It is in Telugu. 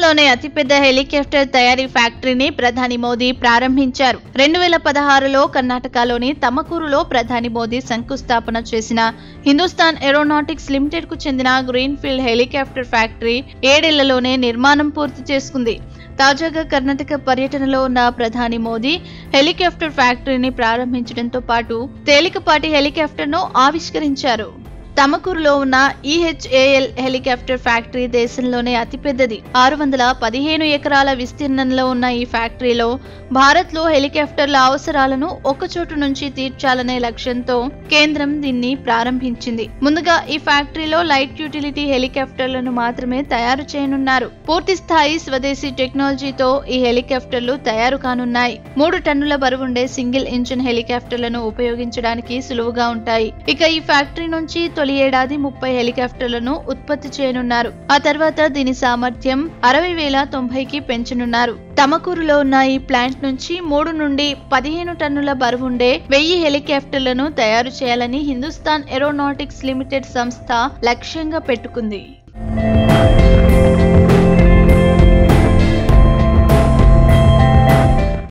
దేశంలోనే అతిపెద్ద హెలికాప్టర్ తయారీ ఫ్యాక్టరీని ప్రధాని మోదీ ప్రారంభించారు రెండు వేల పదహారులో కర్ణాటకలోని తమకూరులో ప్రధాని మోదీ శంకుస్థాపన చేసిన హిందుస్థాన్ ఏరోనాటిక్స్ లిమిటెడ్ కు చెందిన గ్రీన్ఫీల్డ్ హెలికాప్టర్ ఫ్యాక్టరీ ఏడేళ్లలోనే నిర్మాణం పూర్తి చేసుకుంది తాజాగా కర్ణాటక పర్యటనలో ఉన్న ప్రధాని మోదీ హెలికాప్టర్ ఫ్యాక్టరీని ప్రారంభించడంతో పాటు తేలికపాటి హెలికాప్టర్ను ఆవిష్కరించారు తమకూరులో ఉన్న ఈహెచ్ఏఎల్ హెలికాప్టర్ ఫ్యాక్టరీ దేశంలోనే అతిపెద్దది ఆరు వందల పదిహేను ఎకరాల విస్తీర్ణంలో ఉన్న ఈ ఫ్యాక్టరీలో భారత్ లో హెలికాప్టర్ల అవసరాలను ఒక చోటు నుంచి తీర్చాలనే లక్ష్యంతో కేంద్రం దీన్ని ప్రారంభించింది ముందుగా ఈ ఫ్యాక్టరీలో లైట్ యూటిలిటీ హెలికాప్టర్లను మాత్రమే తయారు చేయనున్నారు పూర్తి స్థాయి స్వదేశీ టెక్నాలజీతో ఈ హెలికాప్టర్లు తయారు కానున్నాయి మూడు టన్నుల బరువుండే సింగిల్ ఇంజిన్ హెలికాప్టర్లను ఉపయోగించడానికి సులువుగా ఉంటాయి ఇక ఈ ఫ్యాక్టరీ నుంచి తొలి ఏడాది ముప్పై హెలికాప్టర్లను ఉత్పత్తి చేయనున్నారు ఆ తర్వాత దీని సామర్థ్యం అరవై వేల తొంభైకి పెంచనున్నారు తమకూరులో ఉన్న ఈ ప్లాంట్ నుంచి మూడు నుండి పదిహేను టన్నుల బరువుండే వెయ్యి హెలికాప్టర్లను తయారు చేయాలని హిందుస్థాన్ ఏరోనాటిక్స్ లిమిటెడ్ సంస్థ లక్ష్యంగా పెట్టుకుంది